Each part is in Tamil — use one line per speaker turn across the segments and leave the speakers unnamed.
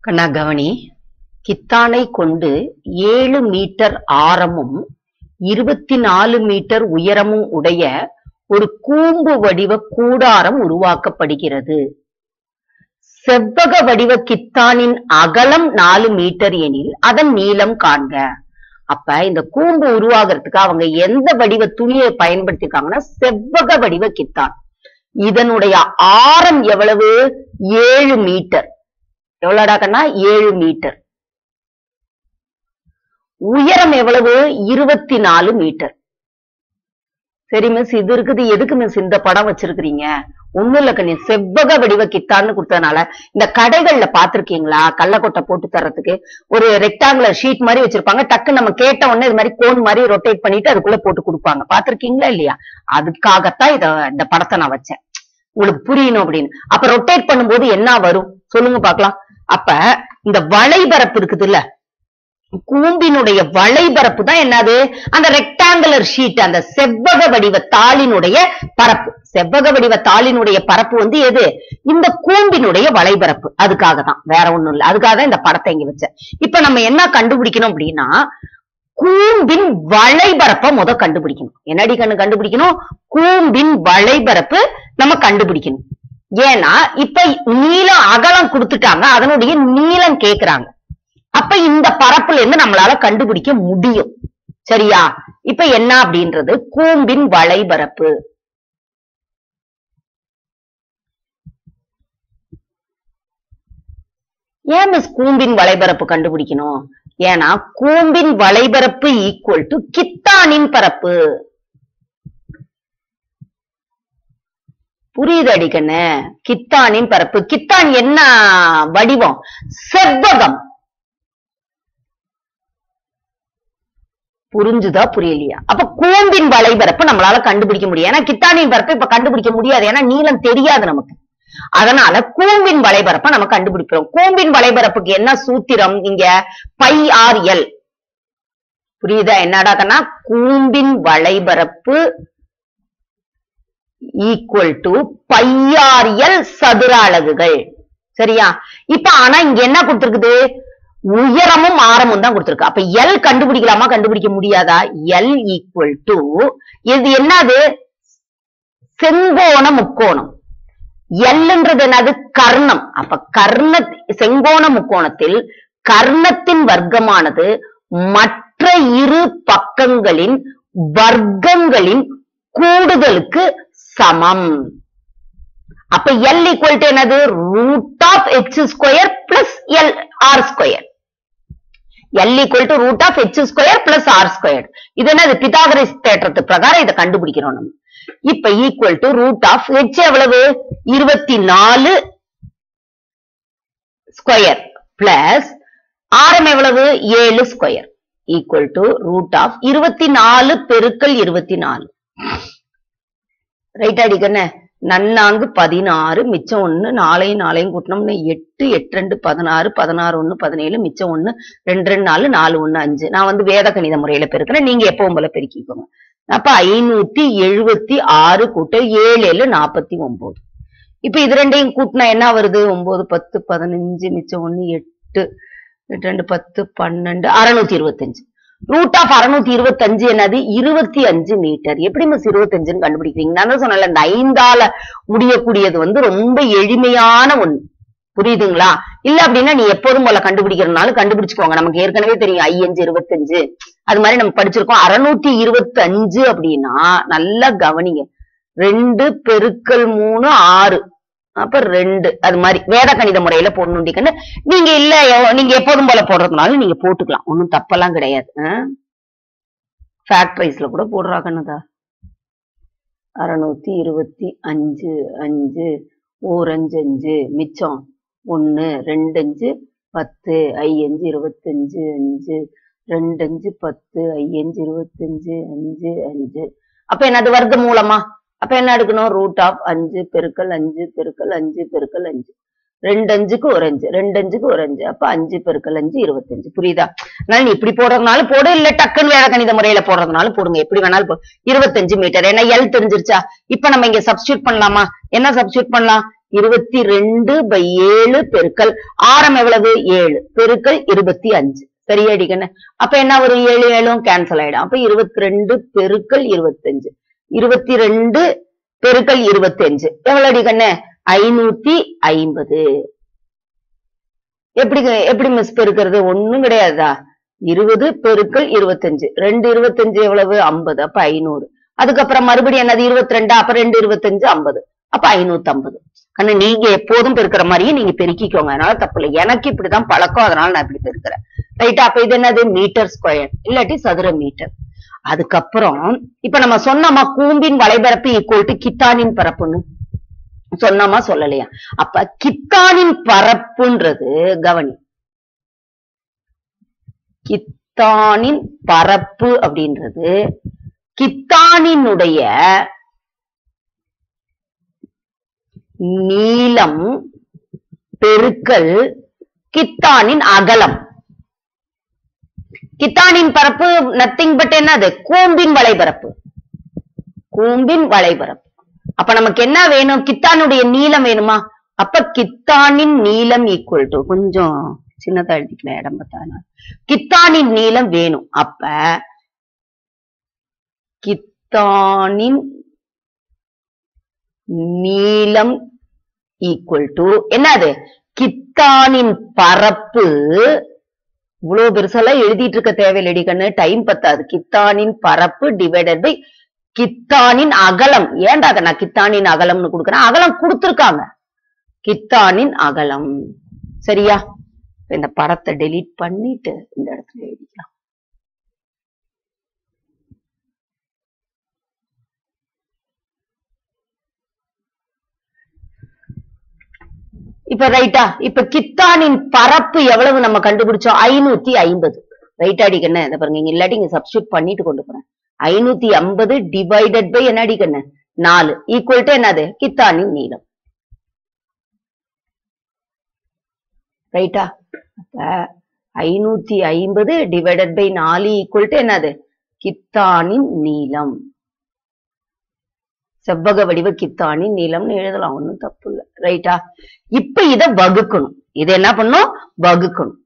கண்ணா கவனி கித்தானை கொண்டு ஏழு மீட்டர் ஆரமும் இருபத்தி நாலு மீட்டர் உயரமும் உடைய ஒரு கூம்பு வடிவ கூடாரம் உருவாக்கப்படுகிறது செவ்வக வடிவ கித்தானின் அகலம் நாலு மீட்டர் எனில் அதன் நீளம் காண்க அப்ப இந்த கூம்பு உருவாகிறதுக்கு அவங்க எந்த வடிவ துணியை பயன்படுத்திருக்காங்கன்னா செவ்வக வடிவ கித்தான் இதனுடைய ஆரம் எவ்வளவு ஏழு மீட்டர் எவ்வளோடா கண்ணா ஏழு மீட்டர் உயரம் எவ்வளவு இருபத்தி நாலு மீட்டர் சரி மிஸ் இது இருக்குது எதுக்கு மிஸ் இந்த படம் வச்சிருக்கிறீங்க ஒண்ணும் இல்ல கண்ணி செவ்வக வடிவ கித்தான்னு கொடுத்ததுனால இந்த கடைகள்ல பாத்திருக்கீங்களா கள்ளக்கொட்டை போட்டு தர்றதுக்கு ஒரு ரெக்டாங்குலர் ஷீட் மாதிரி வச்சிருப்பாங்க டக்கு நம்ம கேட்ட உடனே இது மாதிரி கோன் மாதிரி ரொட்டேட் பண்ணிட்டு அதுக்குள்ள போட்டு கொடுப்பாங்க பாத்திருக்கீங்களா இல்லையா அதுக்காகத்தான் இத இந்த படத்தை நான் வச்சேன் உங்களுக்கு புரியணும் அப்படின்னு அப்ப ரொட்டேட் பண்ணும்போது என்ன வரும் சொல்லுங்க பாக்கலாம் அப்ப இந்த வளைபரப்பு இருக்குதுல்ல கூம்பினுடைய வளைபரப்பு தான் என்னது அந்த ரெக்டாங்குலர் ஷீட் அந்த செவ்வக வடிவ தாளினுடைய பரப்பு செவ்வக வடிவ தாளினுடைய பரப்பு வந்து எது இந்த கூம்பினுடைய வளைபரப்பு அதுக்காக தான் வேற ஒண்ணும் இல்ல அதுக்காக தான் இந்த படத்தை இங்க வச்சேன் இப்ப நம்ம என்ன கண்டுபிடிக்கணும் அப்படின்னா கூம்பின் வளைபரப்பை முத கண்டுபிடிக்கணும் என்னடி கண்ணு கண்டுபிடிக்கணும் கூம்பின் வளைபரப்பு நம்ம கண்டுபிடிக்கணும் ஏன்னா இப்ப நீளம் அகலம் கொடுத்துட்டாங்க அதனுடைய நீளம் கேக்குறாங்க அப்ப இந்த பரப்புல இருந்து நம்மளால கண்டுபிடிக்க முடியும் சரியா இப்ப என்ன அப்படின்றது கூம்பின் வளைபரப்பு ஏன் மிஸ் கூம்பின் வளைபரப்பு கண்டுபிடிக்கணும் ஏன்னா கூம்பின் வளைபரப்பு ஈக்குவல் டு கித்தானின் பரப்பு புரியுது அடிக்கண்ணு கித்தானின் பரப்பு கித்தான் என்ன வடிவம் செவ்வகம் புரிஞ்சுதா புரியலையா அப்ப கூம்பின் வளைபரப்பு நம்மளால கண்டுபிடிக்க முடியும் ஏன்னா கித்தானின் பரப்பு இப்ப கண்டுபிடிக்க முடியாது ஏன்னா நீளம் தெரியாது நமக்கு அதனால கூம்பின் வளைபரப்பை நம்ம கண்டுபிடிக்கிறோம் கூம்பின் வளைபரப்புக்கு என்ன சூத்திரம் இங்க பை ஆர் எல் புரியுதா என்னடாக்கன்னா கூம்பின் வளைபரப்பு ஈக்குவல் டு பையாரியல் சதுர அலகுகள் சரியா இப்ப ஆனா இங்க என்ன கொடுத்திருக்குது உயரமும் ஆரமும் தான் கொடுத்திருக்கு அப்ப எல் கண்டுபிடிக்கலாமா கண்டுபிடிக்க முடியாதா எல் ஈக்குவல் டு இது என்னது செங்கோண முக்கோணம் எல்ன்றது என்னது கர்ணம் அப்ப கர்ண செங்கோண முக்கோணத்தில் கர்ணத்தின் வர்க்கமானது மற்ற இரு பக்கங்களின் வர்க்கங்களின் கூடுதலுக்கு சமம் அப்ப எல் ஈக்குவல் டு என்னது root of X square plus L R square L equal to root of H square plus R square இது என்னது பிதாகரஸ் தேற்றத்து பிரகாரம் இதை கண்டுபிடிக்கிறோம் நம்ம இப்ப equal to root of H எவ்வளவு இருபத்தி நாலு ஸ்கொயர் பிளஸ் ஆரம் எவ்வளவு ஏழு square equal to root of இருபத்தி நாலு பெருக்கல் இருபத்தி நாலு ரைட் அடிக்கண்ணே நன்னான்கு பதினாறு மிச்சம் ஒண்ணு நாளையும் நாளையும் கூட்டினோம்னு எட்டு எட்டு ரெண்டு பதினாறு பதினாறு ஒண்ணு பதினேழு மிச்சம் ஒண்ணு ரெண்டு ரெண்டு நாலு நாலு ஒண்ணு அஞ்சு நான் வந்து வேத கணித முறையில பெருக்கிறேன் நீங்க எப்பவும் போல பெருக்கிக்கோங்க அப்ப ஐநூத்தி எழுபத்தி ஆறு கூட்டல் ஏழு ஏழு நாற்பத்தி ஒன்பது இப்ப இது ரெண்டையும் கூட்டினா என்ன வருது ஒன்பது பத்து பதினஞ்சு மிச்சம் ஒண்ணு எட்டு எட்டு ரெண்டு பத்து பன்னெண்டு அறுநூத்தி இருபத்தஞ்சு ரூட் ஆஃப் அறுநூத்தி இருபத்தஞ்சு என்னது இருபத்தி அஞ்சு மீட்டர் எப்படி மிஸ் இருபத்தஞ்சுன்னு கண்டுபிடிக்கிறீங்க நான் தான் சொன்னேன்ல இந்த ஐந்தால முடியக்கூடியது வந்து ரொம்ப எளிமையான ஒண்ணு புரியுதுங்களா இல்ல அப்படின்னா நீ எப்போதும் போல கண்டுபிடிக்கிறதுனால கண்டுபிடிச்சுக்கோங்க நமக்கு ஏற்கனவே தெரியும் ஐயஞ்சு இருபத்தஞ்சு அது மாதிரி நம்ம படிச்சிருக்கோம் அறுநூத்தி இருபத்தி அஞ்சு அப்படின்னா நல்லா கவனிங்க ரெண்டு பெருக்கல் மூணு ஆறு அப்ப ரெண்டு அது மாதிரி வேத கணித முறையில போடணுண்டிக்கன்னு நீங்க இல்ல எவ்- நீங்க எப்போதும் போல போடுறதுனால நீங்க போட்டுக்கலாம் ஒண்ணும் தப்பெல்லாம் கிடையாது ஃபேக்டரைஸ்ல கூட போடுறாங்கன்னுதா அறுநூத்தி இருபத்தி அஞ்சு அஞ்சு ஓரஞ்சு அஞ்சு மிச்சம் ஒன்னு ரெண்டு அஞ்சு பத்து ஐயஞ்சு இருபத்தஞ்சு அஞ்சு ரெண்டு அஞ்சு பத்து ஐயஞ்சு இருபத்தஞ்சு அஞ்சு அஞ்சு அப்ப என்னது வர்க்க மூலமா அப்ப என்ன எடுக்கணும் ரூட் ஆஃப் அஞ்சு பெருக்கல் அஞ்சு பெருக்கல் அஞ்சு பெருக்கல் அஞ்சு ரெண்டு அஞ்சுக்கு ஒரு அஞ்சு ரெண்டு அஞ்சுக்கு ஒரு அஞ்சு அப்ப அஞ்சு பெருக்கல் அஞ்சு இருபத்தஞ்சு புரியுதா அதனால நீ இப்படி போடுறதுனாலும் போடு இல்ல டக்குன்னு வேற கணித முறையில போடுறதுனாலும் போடுங்க எப்படி வேணாலும் போ இருபத்தஞ்சு மீட்டர் ஏன்னா எல் தெரிஞ்சிருச்சா இப்ப நம்ம இங்க சப்ஸ்டியூட் பண்ணலாமா என்ன சப்ஸ்டியூட் பண்ணலாம் இருபத்தி ரெண்டு பை ஏழு பெருக்கல் ஆரம் எவ்வளவு ஏழு பெருக்கல் இருபத்தி அஞ்சு சரியாடி கண்ணு அப்ப என்ன வரும் ஏழு ஏழும் கேன்சல் ஆயிடும் அப்ப இருபத்தி ரெண்டு பெருக்கல் இருபத்தஞ்சு இருபத்தி ரெண்டு பெருக்கல் இருபத்தஞ்சு எவ்வளவு அடி கண்ணு ஐநூத்தி ஐம்பது எப்படி எப்படி மிஸ் பெருக்கிறது ஒண்ணும் கிடையாதா இருபது பெருக்கல் இருபத்தஞ்சு ரெண்டு இருபத்தஞ்சு எவ்வளவு ஐம்பது அப்ப ஐநூறு அதுக்கப்புறம் மறுபடியும் என்னது இருபத்தி ரெண்டு அப்ப ரெண்டு இருபத்தஞ்சு ஐம்பது அப்ப ஐநூத்தி ஐம்பது கண்ணு நீங்க எப்போதும் பெருக்கிற மாதிரியே நீங்க பெருக்கிக்கோங்க அதனால தப்பு இல்லை எனக்கு இப்படிதான் பழக்கம் அதனால நான் இப்படி பெருக்கிறேன் ரைட்டா அப்ப இது என்னது மீட்டர் ஸ்கொயர் இல்லாட்டி சதுர மீட்டர் அதுக்கப்புறம் இப்ப நம்ம சொன்னோமா கூம்பின் வலைபரப்பு ஈக்குவல் டு கித்தானின் பரப்புன்னு சொன்னோமா சொல்லலையா அப்ப கித்தானின் பரப்புன்றது கவனி கித்தானின் பரப்பு அப்படின்றது கித்தானினுடைய நீளம் பெருக்கல் கித்தானின் அகலம் கித்தானின் பரப்பு நத்திங் பட் என்னது கூம்பின் வலைபரப்பு கூம்பின் வலைபரப்பு அப்ப நமக்கு என்ன வேணும் கித்தானுடைய நீளம் வேணுமா அப்ப கித்தானின் நீளம் ஈக்குவல் டு கொஞ்சம் சின்னதா எழுதிக்கலாம் இடம் பார்த்தானா கித்தானின் நீளம் வேணும் அப்ப கித்தானின் நீளம் ஈக்குவல் டு என்னது கித்தானின் பரப்பு இவ்வளவு பெருசெல்லாம் எழுதிட்டு இருக்க தேவையில்லடி கண்ணு டைம் பத்தாது கித்தானின் பரப்பு டிவைடட் பை கித்தானின் அகலம் ஏன்டா அதை நான் கித்தானின் அகலம்னு கொடுக்குறேன் அகலம் கொடுத்திருக்காங்க கித்தானின் அகலம் சரியா இப்ப இந்த படத்தை டெலீட் பண்ணிட்டு இந்த இடத்துல எழுதிக்கலாம் இப்ப ரைட்டா இப்ப கித்தானின் பரப்பு எவ்வளவு நம்ம கண்டுபிடிச்சோம் ஐநூத்தி ஐம்பது ரைட்டா அடிக்கண்ண இதை பாருங்க இங்க இல்லாட்டி இங்க சப்ஸ்டியூட் பண்ணிட்டு கொண்டு போறேன் ஐநூத்தி ஐம்பது டிவைடட் பை என்ன அடிக்கண்ண நாலு ஈக்குவல் டு என்னது கித்தானின் நீளம் ரைட்டா அப்ப ஐநூத்தி ஐம்பது டிவைடட் பை நாலு ஈக்குவல் டு என்னது கித்தானின் நீளம் செவ்வக வடிவ கித்தானின் நீளம்னு எழுதலாம் ஒண்ணும் தப்பு இல்ல ரைட்டா இப்ப இத வகுக்கணும் இத என்ன பண்ணும் வகுக்கணும்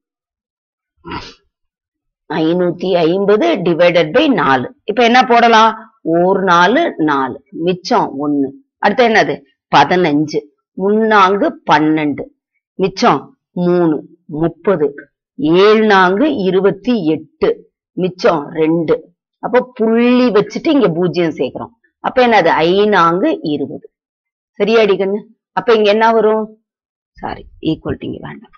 ஐநூத்தி ஐம்பது டிவைடட் பை நாலு இப்ப என்ன போடலாம் ஒரு நாலு நாலு மிச்சம் ஒண்ணு அடுத்து என்னது பதினஞ்சு முன்னாங்கு பன்னெண்டு மிச்சம் மூணு முப்பது ஏழு நான்கு இருபத்தி எட்டு மிச்சம் ரெண்டு அப்ப புள்ளி வச்சுட்டு இங்க பூஜ்ஜியம் சேர்க்கிறோம் அப்ப என்னது ஐநான்கு இருபது சரியாடி கண்ணு அப்ப இங்க என்ன வரும் சாரி ஈக்குவல் இங்க வேண்டாம்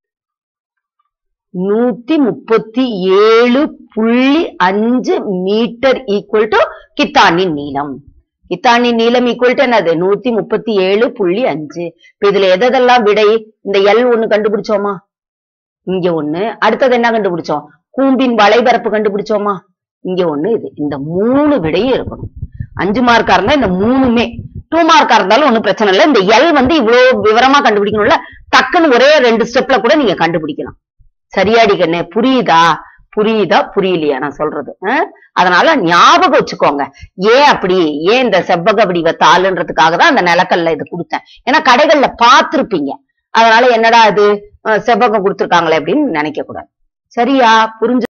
நூத்தி முப்பத்தி ஏழு புள்ளி அஞ்சு மீட்டர் ஈக்குவல் டு கித்தானின் நீளம் கித்தானின் நீளம் ஈக்குவல் டு என்னது நூத்தி முப்பத்தி ஏழு புள்ளி அஞ்சு இப்ப இதுல எதெல்லாம் விடை இந்த எல் ஒண்ணு கண்டுபிடிச்சோமா இங்க ஒண்ணு அடுத்தது என்ன கண்டுபிடிச்சோம் கூம்பின் வலைபரப்பு கண்டுபிடிச்சோமா இங்க ஒண்ணு இது இந்த மூணு விடையும் இருக்கணும் அஞ்சு மார்க்கா இருந்தா இந்த மூணுமே டூ மார்க்கா இருந்தாலும் ஒண்ணும் பிரச்சனை இல்லை இந்த எல் வந்து இவ்வளவு விவரமா கண்டுபிடிக்கணும்ல டக்குன்னு ஒரே ரெண்டு ஸ்டெப்ல கூட நீங்க கண்டுபிடிக்கலாம் சரியாடி கண்ணே புரியுதா புரியுதா புரியலையா நான் சொல்றது அஹ்? அதனால ஞாபகம் வச்சுக்கோங்க ஏன் அப்படி ஏன் இந்த செவ்வக வடிவ தாளுன்றதுக்காக தான் அந்த நிலக்கல்ல இது கொடுத்தேன் ஏன்னா கடைகள்ல பார்த்திருப்பீங்க அதனால என்னடா இது அஹ், செவ்வகம் கொடுத்திருக்காங்களே அப்படின்னு நினைக்க கூடாது சரியா புரிஞ்சு